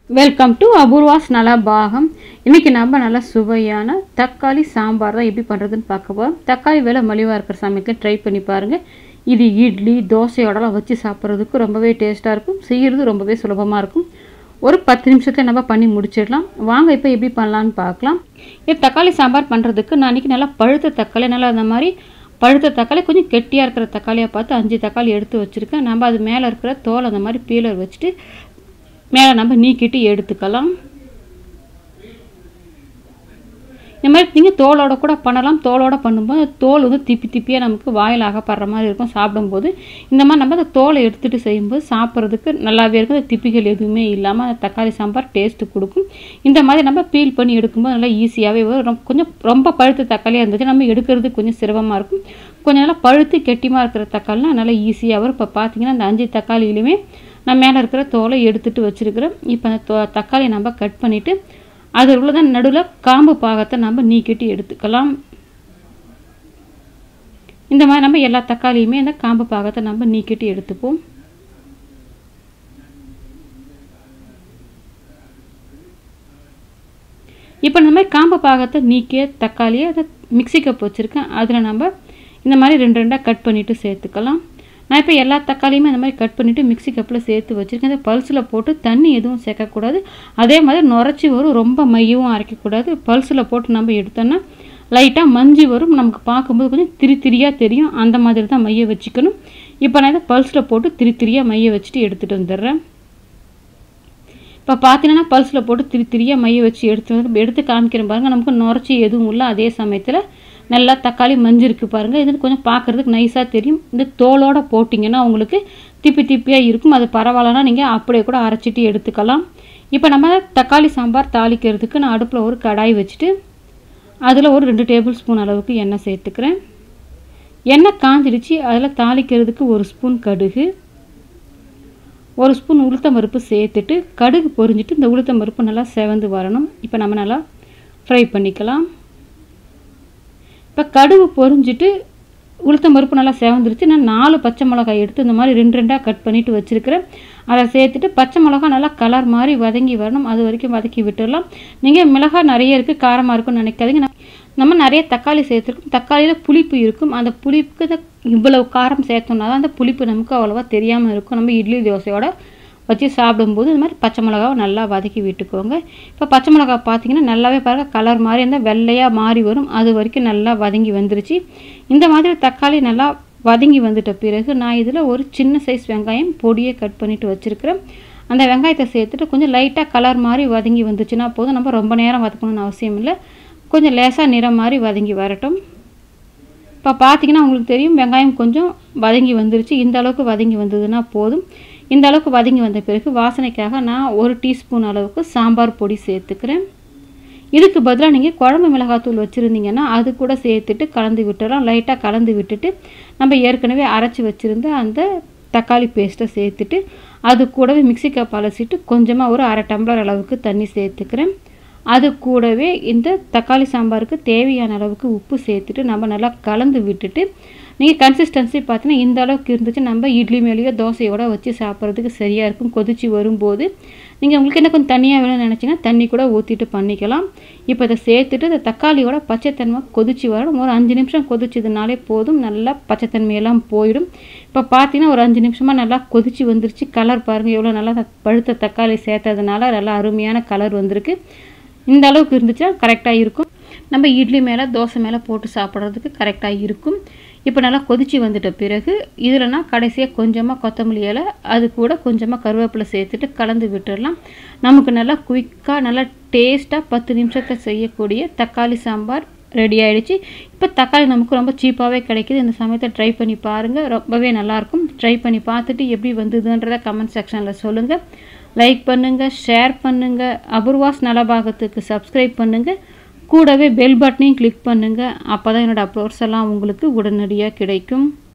welcome to Apoorva's நலபாகம் இன்னைக்கு நம்ம நல்ல சுவையான தக்காளி சாம்பார் தான் எப்படி பண்ணுறதுன்னு பார்க்க போகிறோம் தக்காளி விலை மலிவாக இருக்கிற சமயத்தில் ட்ரை பண்ணி பாருங்கள் இது இட்லி தோசையோடலாம் வச்சு சாப்பிட்றதுக்கு ரொம்பவே டேஸ்ட்டாக இருக்கும் செய்கிறது ரொம்பவே சுலபமாக இருக்கும் ஒரு பத்து நிமிஷத்தில் நம்ம பண்ணி முடிச்சிடலாம் வாங்க இப்போ எப்படி பண்ணலான்னு பார்க்கலாம் இது தக்காளி சாம்பார் பண்ணுறதுக்கு நான் இன்றைக்கி நல்லா பழுத்த தக்காளி நல்லா அந்த மாதிரி பழுத்த தக்காளி கொஞ்சம் கெட்டியாக இருக்கிற தக்காளியாக பார்த்து அஞ்சு தக்காளி எடுத்து வச்சுருக்கேன் நம்ம அது மேலே இருக்கிற தோல் அந்த மாதிரி பீலர் வச்சுட்டு மேலே நம்ம நீக்கிட்டு எடுத்துக்கலாம் இந்த மாதிரி நீங்கள் தோலோட கூட பண்ணலாம் தோலோட பண்ணும்போது தோல் வந்து திப்பி திப்பியாக நமக்கு வாயில் அகப்படுற மாதிரி இருக்கும் சாப்பிடும்போது இந்த மாதிரி நம்ம அந்த தோலை எடுத்துகிட்டு செய்யும்போது சாப்பிட்றதுக்கு நல்லாவே இருக்கும் அந்த திப்பிகள் எதுவுமே இல்லாமல் அந்த தக்காளி சாம்பார் டேஸ்ட்டு கொடுக்கும் இந்த மாதிரி நம்ம பீல் பண்ணி எடுக்கும்போது நல்லா ஈஸியாகவே வரும் ரொம்ப- கொஞ்சம் ரொம்ப பழுத்த தக்காளியாக இருந்துச்சு நம்ம எடுக்கிறது கொஞ்சம் சிரமமாக இருக்கும் கொஞ்சம் நல்லா பழுத்து கெட்டிமாக இருக்கிற தக்காளினா நல்லா ஈஸியாக வரும் இப்போ பார்த்தீங்கன்னா அந்த அஞ்சு தக்காளியிலுமே நான் மேலே இருக்கிற தோலை எடுத்துட்டு வச்சிருக்கிறேன் இப்போ அந்த தோ தக்காளியை நம்ம கட் பண்ணிவிட்டு அது உள்ளதான் நடுவில் காம்பு பாகத்தை நம்ம நீக்கிட்டு எடுத்துக்கலாம் இந்த மாதிரி நம்ம எல்லா தக்காளியுமே அந்த காம்பு பாகத்தை நம்ம நீக்கிட்டு எடுத்துப்போம் இப்போ இந்த மாதிரி காம்பு பாகத்தை நீக்கிய தக்காளியை அதை மிக்ஸி கப் வச்சுருக்கேன் அதில் நம்ம இந்த மாதிரி ரெண்டு ரெண்டாக கட் பண்ணிவிட்டு சேர்த்துக்கலாம் நான் இப்போ எல்லா தக்காளியுமே இந்த மாதிரி கட் பண்ணிவிட்டு மிக்ஸி கப்பில் சேர்த்து வச்சுருக்கேன் இந்த பல்ஸில் போட்டு தண்ணி எதுவும் சேர்க்கக்கூடாது அதே மாதிரி நுரைச்சி வரும் ரொம்ப மையவும் அரைக்கக்கூடாது பல்ஸில் போட்டு நம்ம எடுத்தோன்னா லைட்டாக மஞ்சி வரும் நமக்கு பார்க்கும்போது கொஞ்சம் திரி திரியாக தெரியும் அந்த மாதிரி தான் மைய வச்சுக்கணும் இப்போ நான் இதை பல்ஸில் போட்டு திரி திரியாக மைய வச்சுட்டு எடுத்துகிட்டு வந்துடுறேன் இப்போ பார்த்தீங்கன்னா பல்ஸில் போட்டு திரி திரியாக மைய வச்சு எடுத்து வந்து எடுத்து காமிக்கிறேன் பாருங்கள் நமக்கு நுரைச்சி எதுவும் இல்லை அதே சமயத்தில் நல்லா தக்காளி மஞ்சிருக்கு பாருங்கள் இது கொஞ்சம் பார்க்குறதுக்கு நைஸாக தெரியும் இந்த தோலோட போட்டிங்கன்னா உங்களுக்கு திப்பி திப்பியாக இருக்கும் அது பரவாயில்லனா நீங்கள் அப்படியே கூட அரைச்சிட்டு எடுத்துக்கலாம் இப்போ நம்ம தக்காளி சாம்பார் தாளிக்கிறதுக்கு நான் அடுப்பில் ஒரு கடாய் வச்சுட்டு அதில் ஒரு ரெண்டு டேபிள் ஸ்பூன் அளவுக்கு எண்ணெய் சேர்த்துக்கிறேன் எண்ணெய் காஞ்சிடுச்சு அதில் தாளிக்கிறதுக்கு ஒரு ஸ்பூன் கடுகு ஒரு ஸ்பூன் உளுத்தம் பருப்பு சேர்த்துட்டு கடுகு பொரிஞ்சிட்டு இந்த உளுத்தம் பருப்பு நல்லா செவந்து வரணும் இப்போ நம்ம நல்லா ஃப்ரை பண்ணிக்கலாம் இப்போ கடுகு பொரிஞ்சிட்டு உளுத்தம் பருப்பு நல்லா செவந்துருச்சு நான் நாலு பச்சை மிளகாய் எடுத்து இந்த மாதிரி ரெண்டு ரெண்டாக கட் பண்ணிட்டு வச்சுருக்கிறேன் அதை சேர்த்துட்டு பச்சை மிளகா நல்லா கலர் மாதிரி வதங்கி வரணும் அது வரைக்கும் வதக்கி விட்டுடலாம் நீங்கள் மிளகாய் நிறைய இருக்குது காரமாக இருக்கும்னு நினைக்காதீங்க நம்ம- நம்ம நிறைய தக்காளி சேர்த்துருக்கோம் தக்காளியில் புளிப்பு இருக்கும் அந்த புளிப்புக்கு தான் இவ்வளவு காரம் சேர்த்தோம்னா தான் அந்த புளிப்பு நமக்கு அவ்வளோவா தெரியாமல் இருக்கும் நம்ம இட்லி தோசையோட வச்சு சாப்பிடும்போது இந்த மாதிரி பச்சை மிளகாவை நல்லா வதக்கி விட்டுக்கோங்க இப்போ பச்சை மிளகா பார்த்தீங்கன்னா நல்லாவே பாருங்கள் கலர் மாதிரி இருந்தால் வெள்ளையாக மாறி வரும் அது வரைக்கும் நல்லா வதங்கி வந்துருச்சு இந்த மாதிரி தக்காளி நல்லா வதங்கி வந்துட்ட பிறகு நான் இதில் ஒரு சின்ன சைஸ் வெங்காயம் பொடியை கட் பண்ணிட்டு வச்சுருக்கிறேன் அந்த வெங்காயத்தை சேர்த்துட்டு கொஞ்சம் லைட்டாக கலர் மாதிரி வதங்கி வந்துச்சுன்னா போதும் நம்ம ரொம்ப நேரம் வதக்கணும்னு அவசியம் இல்லை கொஞ்சம் லேசாக நிறம் மாதிரி வதங்கி வரட்டும் இப்போ பார்த்தீங்கன்னா உங்களுக்கு தெரியும் வெங்காயம் கொஞ்சம் வதங்கி வந்துருச்சு இந்த அளவுக்கு வதங்கி வந்ததுன்னா போதும் இந்த அளவுக்கு வதங்கி வந்த பிறகு வாசனைக்காக நான் ஒரு டீஸ்பூன் அளவுக்கு சாம்பார் பொடி சேர்த்துக்கிறேன் இதுக்கு பதிலாக நீங்கள் குழம்பு மிளகாத்தூள் வச்சுருந்தீங்கன்னா அது கூட சேர்த்துட்டு கலந்து விட்டுறலாம் லைட்டாக கலந்து விட்டுட்டு நம்ம ஏற்கனவே அரைச்சி வச்சுருந்த அந்த தக்காளி பேஸ்ட்டை சேர்த்துட்டு அது கூடவே மிக்ஸி கப் அலசிட்டு கொஞ்சமாக ஒரு அரை டம்ளர் அளவுக்கு தண்ணி சேர்த்துக்கிறேன் அது கூடவே இந்த தக்காளி சாம்பாருக்கு தேவையான அளவுக்கு உப்பு சேர்த்துட்டு நம்ம நல்லா கலந்து விட்டுட்டு நீங்கள் கன்சிஸ்டன்சி பார்த்தீங்கன்னா இந்த அளவுக்கு இருந்துச்சு நம்ம இட்லி மேலேயோ தோசையோட வச்சு சாப்பிட்றதுக்கு சரியாக இருக்கும் கொதிச்சு வரும்போது நீங்கள் உங்களுக்கு என்ன கொஞ்சம் தண்ணியாக வேணும்னு நினச்சிங்கன்னா தண்ணி கூட ஊற்றிட்டு பண்ணிக்கலாம் இப்போ இதை சேர்த்துட்டு இந்த தக்காளியோட பச்சைத்தன்மை கொதிச்சு வரணும் ஒரு அஞ்சு நிமிஷம் கொதிச்சதுனாலே போதும் நல்லா பச்சைத்தன்மையெல்லாம் போயிடும் இப்போ பார்த்தீங்கன்னா ஒரு அஞ்சு நிமிஷமாக நல்லா கொதிச்சு வந்துருச்சு கலர் பாருங்கள் எவ்வளோ நல்லா த- பழுத்த தக்காளி சேர்த்ததுனால நல்லா அருமையான கலர் வந்திருக்கு இந்த அளவுக்கு இருந்துச்சுன்னா கரெக்டாக இருக்கும் நம்ம இட்லி மேலே தோசை மேலே போட்டு சாப்பிட்றதுக்கு கரெக்டாக இருக்கும் இப்போ நல்லா கொதிச்சு வந்துட்ட பிறகு இதில் நான் கடைசியாக கொஞ்சமாக கொத்தமல்லி இலை அது கூட கொஞ்சமாக கருவேப்பிலை சேர்த்துட்டு கலந்து விட்டுடலாம் நமக்கு நல்லா குயிக்காக நல்லா டேஸ்ட்டாக பத்து நிமிஷத்தை செய்யக்கூடிய தக்காளி சாம்பார் ரெடி ஆயிடுச்சு இப்போ தக்காளி நமக்கு ரொம்ப சீப்பாகவே கிடைக்குது இந்த சமயத்தை ட்ரை பண்ணி பாருங்கள் ரொம்பவே நல்லாயிருக்கும் ட்ரை பண்ணி பார்த்துட்டு எப்படி வந்ததுன்றதை கமெண்ட் செக்ஷனில் சொல்லுங்கள் லைக் பண்ணுங்கள் ஷேர் பண்ணுங்கள் அபூர்வாஸ் நலபாகத்துக்கு சப்ஸ்கிரைப் பண்ணுங்கள் கூடவே பெல் பட்டனையும் கிளிக் பண்ணுங்கள் அப்போ தான் என்னோடய அப்லோட்ஸ் எல்லாம் உங்களுக்கு உடனடியாக கிடைக்கும்